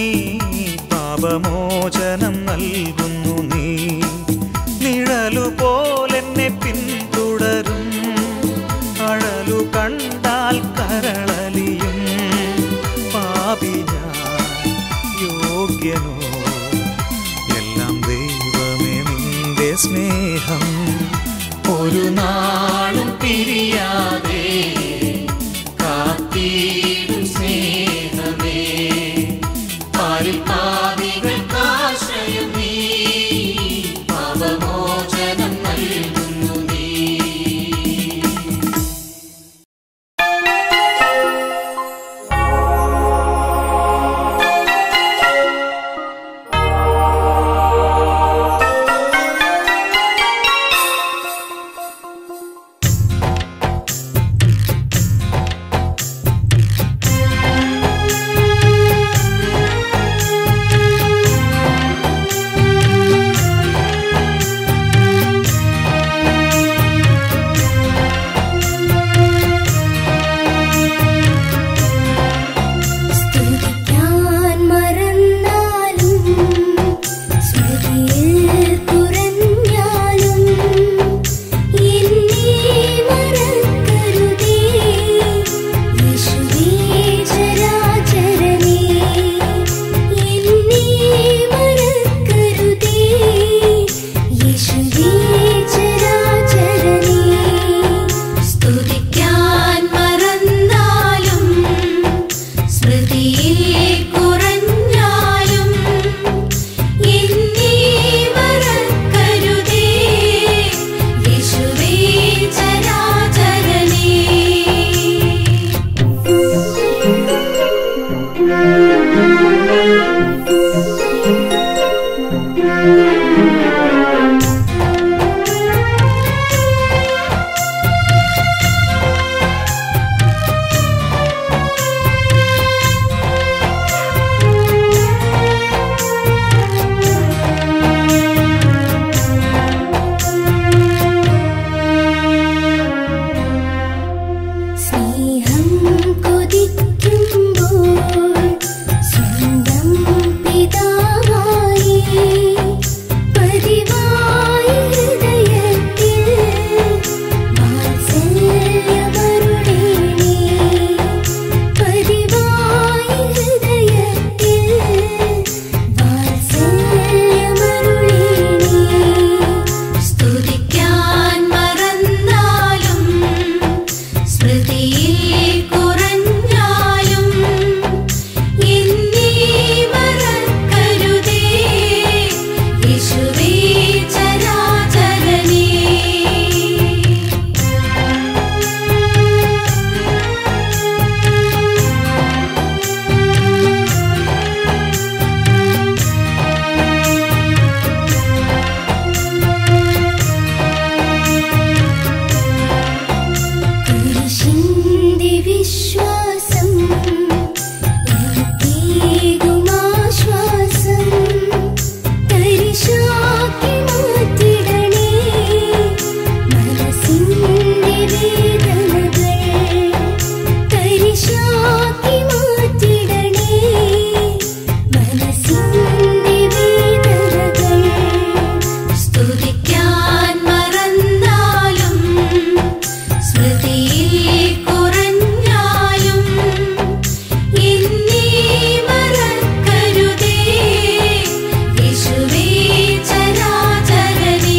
പാപമോചനം നൽകുന്നു നീ നിഴലു പോലെന്നെ പിന്തുടരും അഴലു കണ്ടാൽ കരളലിയും പാപി ഞാൻ യോഗ്യനോ എല്ലാം ദൈവമേ നിന്റെ സ്നേഹം ഒരു നാളും പിരിയാതെ കാത്തിടും സ്നേഹമേ പാരിൽ പാപികൾക്കാശ്രയം നീ പാപമോചനം നൽകുന്നു നീ സ്മൃതിയിൽ കുറഞ്ഞാലും എന്നീ മറക്കരുതേ യേശുവേ ചരാചരനേ സ്നേഹം കൊതിക്കുമ്പോൾ സ്വന്തം പിതാവായി പതിവായി ഹൃദയത്തിൽ വാത്സല്യമരുളേണേ പതിവായി ഹൃദയത്തിൽ വാത്സല്യമരുളേണേ സ്തുതിക്കാൻ മറന്നാലും സ്മൃതിയിൽ കുറഞ്ഞാലും എന്നീ മറക്കരുതേ യേശുവേ ചരാചരനേ കുരിശിന്റെ വിശ്വാസം എനിക്കേകുമാശ്വാസം തരിശാക്കി മാറ്റിടണേ മനസ്സിന്റെ വേദനകൾ തരിശാക്കി മാറ്റിടണേ മനസ്സിന്റെ വേദനകൾ സ്തുതിക്കാൻ മറന്നാലും സ്മൃതിയിൽ കുറഞ്ഞാലും എന്നീ മറക്കരുതേ യേശുവേ ചരാചരനേ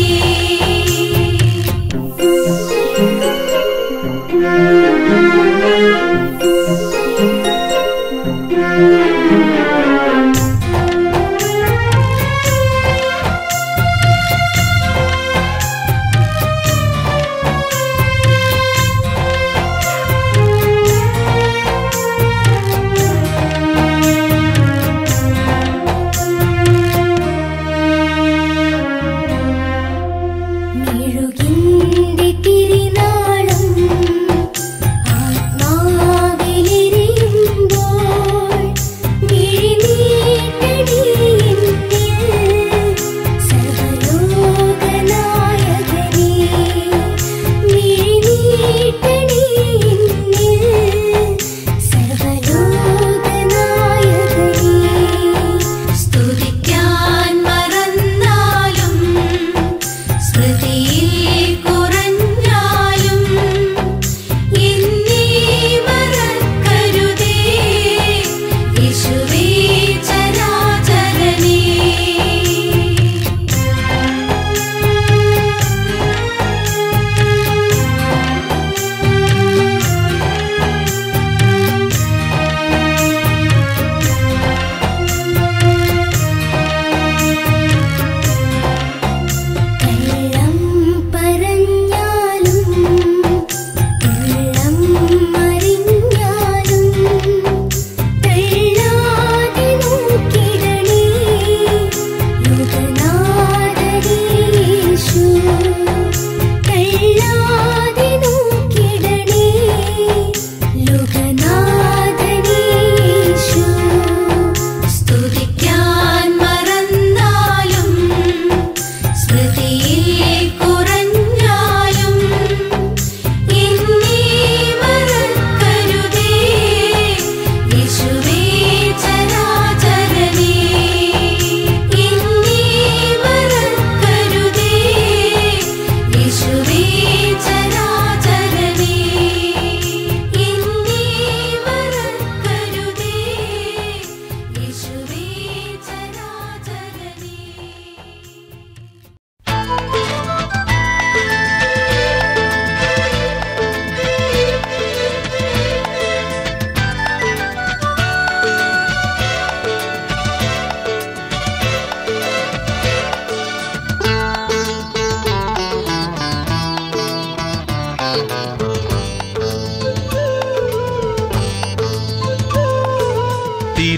മെഴുകിന്റെ തിരിനാളം ആത്മാവിലെരിയുമ്പോൾ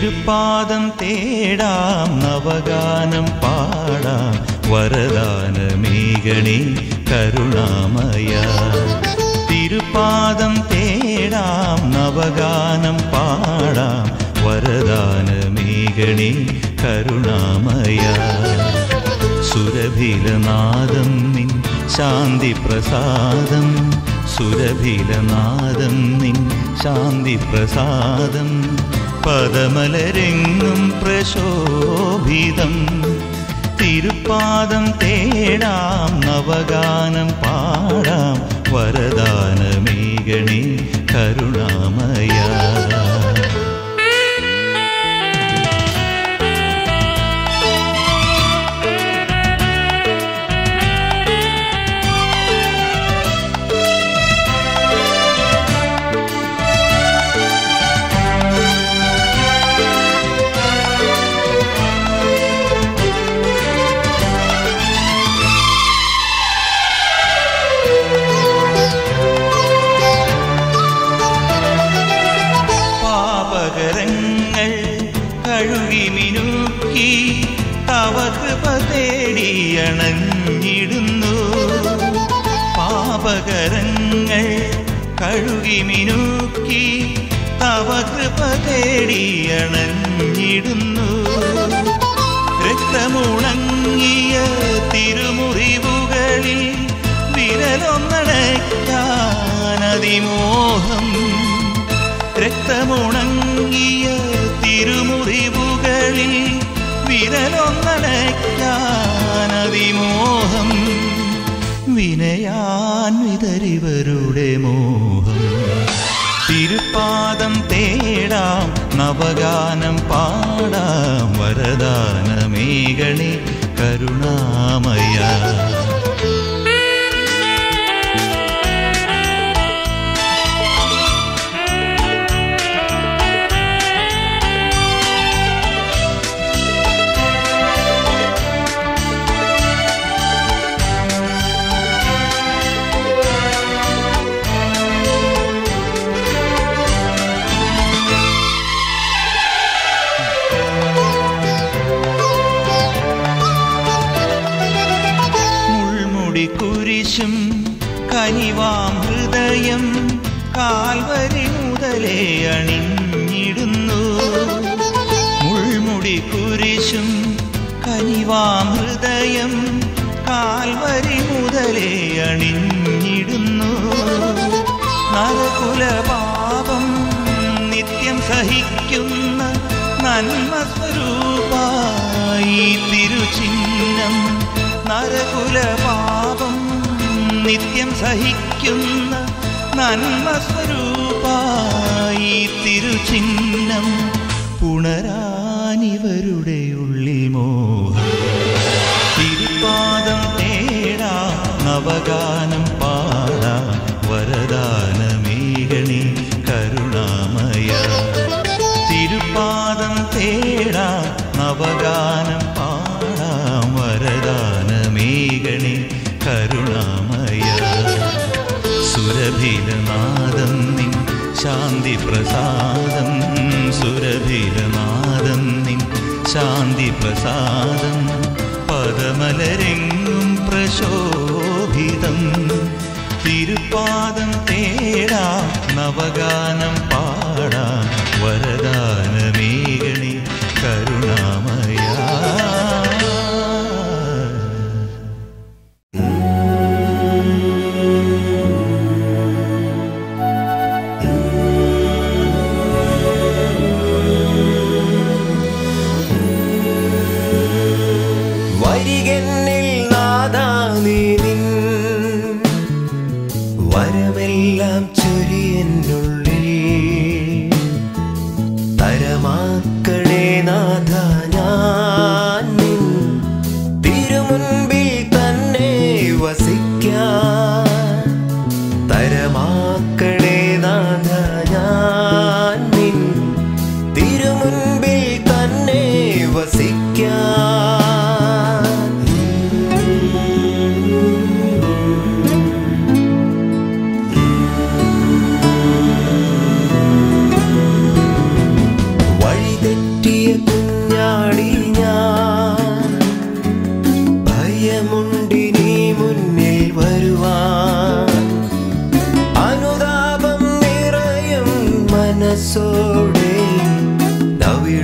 തിരുപ്പാദം തേടാം നവഗാനം പാടാം വരദാനമേകണി കരുണാമയ തിരുപ്പാദം തേടാം നവഗാനം പാടാം വരദാനമേകണി കരുണാമയ സുരഭിലനാദം നിൻ ശാന്തി പ്രസാദം സുരഭിലനാദം നിൻ ശാന്തി പ്രസാദം പദമലരെങ്ങും പ്രശോഭിതം തിരുപ്പാദം തേടാം നവഗാനം പാടാം വരദാനമേകണി കരുണാമയ പാപകരങ്ങൾ കഴുകി മിനുക്കി തവ കൃപ തേടി അണഞ്ഞിടുന്നു പാപകരങ്ങൾ കഴുകി മിനുക്കി തവ കൃപ തേടി അണഞ്ഞിടുന്നു രക്തമുണങ്ങിയ തിരുമുറിവുകളിൽ വിരലൊന്നടയ്ക്കാനതിമോഹം രക്തമുണങ്ങിയ തിരുമുറിവുകളിൽ വിരലൊന്നടയ്ക്കാനതിമോഹം വിനയാൻവിതരിവരുടെ മോഹം തിരുപ്പാദം തേടാം നവഗാനം പാടാം വരദാനമേകണി കരുണാമയ മുൾമുടി കുരിശും കനിവാം ഹൃദയം കാൽവരി മുതലേ അണിഞ്ഞിടുന്നു മുൾമുടി കുരിശും കനിവാം ഹൃദയം കാൽവരി മുതലേ അണിഞ്ഞിടുന്നു നരകുലപാപം നിത്യം സഹിക്കുന്ന നന്മ സ്വരൂപായി തിരുചിഹ്നം നരകുലപാപം നിത്യം സഹിക്കുന്ന നന്മ സ്വരൂപായി തിരുചിഹ്നം പുണരാനിവരുടെ ഉള്ളിൽ മോഹം തിരുപ്പാദം തേടാം നവഗാനം പാടാം വരദാനമേകണി കരുണാമയ തിരുപ്പാദം തേടാം നവഗാനം പാടാം വരദാനമേകണി കരുണാമയ സുരഭിലനാദം നിൻ ശാന്തി പ്രസാദം സുരഭിലനാദം നിൻ ശാന്തി പ്രസാദം പദമലരെങ്ങും പ്രശോഭിതം തിരുപ്പാദം തേടാം നവഗാനം പാടാം വരദാനമേകണി കരുണാമയ വരികന്നിൽ നാദാ നീ നിൻ വരമെല്ലാം ചൊരിയെന്നുള്ളിൽ തരമാക്കണേ നാഥ ഞാൻ നിൻ തിരുമുൻപിൽ തന്നെ വസിക്കാൻ തരമാക്കണേ നാഥ ഞാൻ നിൻ തിരുമുൻപിൽ തന്നെ വസിക്കാൻ വഴിതെറ്റി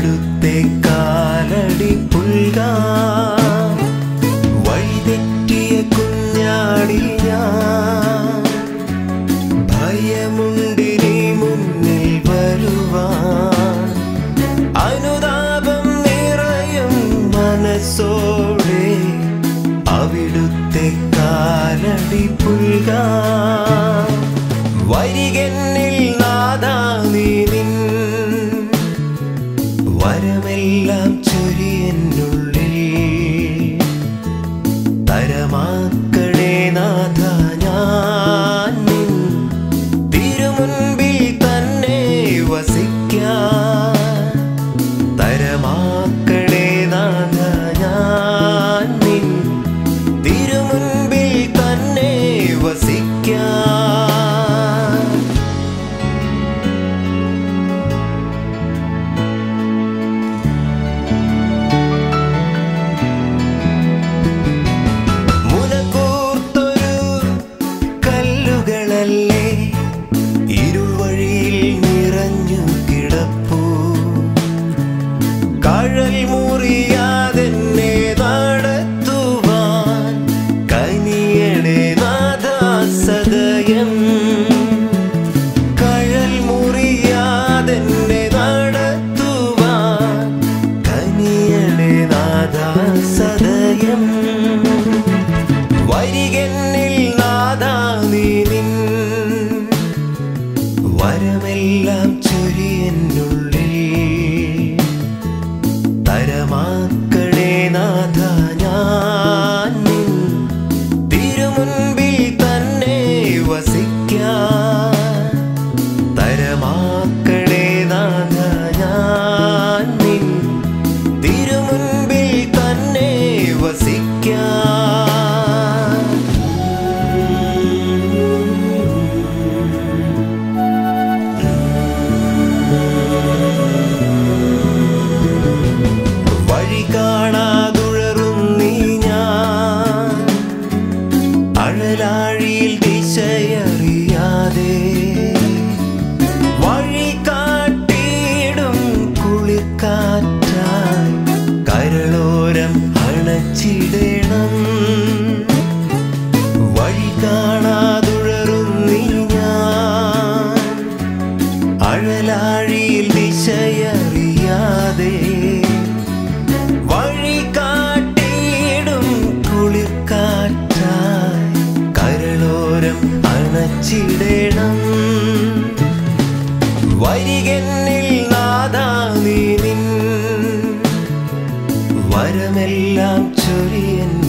അവിടുത്തെ കാലടി പുൽകാൻ വഴിതെറ്റിയ കുഞ്ഞാടി ഞാൻ ഭയമുണ്ടിനി മുന്നിൽ വരുവാൻ അനുതാപം നിറയും മനസ്സോടെ അവിടുത്തെ കാലടി പുൽകാൻ വരികന്നിൽ നാദാ നീ നിൻ വരമെല്ലാം ചൊരിയെന്നുള്ളിൽ തരമാക്കണേ നാഥ ഞാൻ നിൻ തിരുമുൻപിൽ തന്നെ വസിക്കാൻ തരമാക്കണേ നാഥ ഞാൻ നിൻ തിരുമുൻപിൽ തന്നെ വസിക്കാൻ മുനകൂർത്തൊരു കല്ലുകളല്ലേ ഇരുൾ വഴിയിൽ നിറഞ്ഞു കിടപ്പൂ കഴൽ മുറിയാതെന്നെ നടത്തുവാൻ കനിയണേ നാഥ സദയം കഴൽ മുറിയാതെന്നെ നടത്തുവാൻ കനിയണേ നാഥ സദയം വരികന്നിൽ നാദാ നീ നിൻ വരമെല്ലാം ചൊരിയെന്നുള്ളിൽ തരമാക്കണേ നാഥ ഞാൻ നിൻ തിരുമുൻപിൽ തന്നെ വസിക്കാൻ തരമാക്കണേ നാഥ ഞാൻ നിൻ തിരുമുൻപിൽ തന്നെ വസിക്കാൻ വഴി കാണാതുഴറും നീ ഞാൻ അഴലാഴിയിൽ ദിശയറിയാതെ വഴി കാട്ടിയിടും കുളിർക്കാറ്റായി കരളോരം അണച്ചിടണം വഴി കാണാതുഴറും നീ ഞാൻ അഴലാഴിയിൽ ദിശയറിയാതെ വഴി കാട്ടിയിടും കുളിർക്കാറ്റായി കരളോരം അണച്ചിടണം വരികന്നിൽ നാദാ നീ നിൻ വരമെല്ലാം ചൊരിയൻ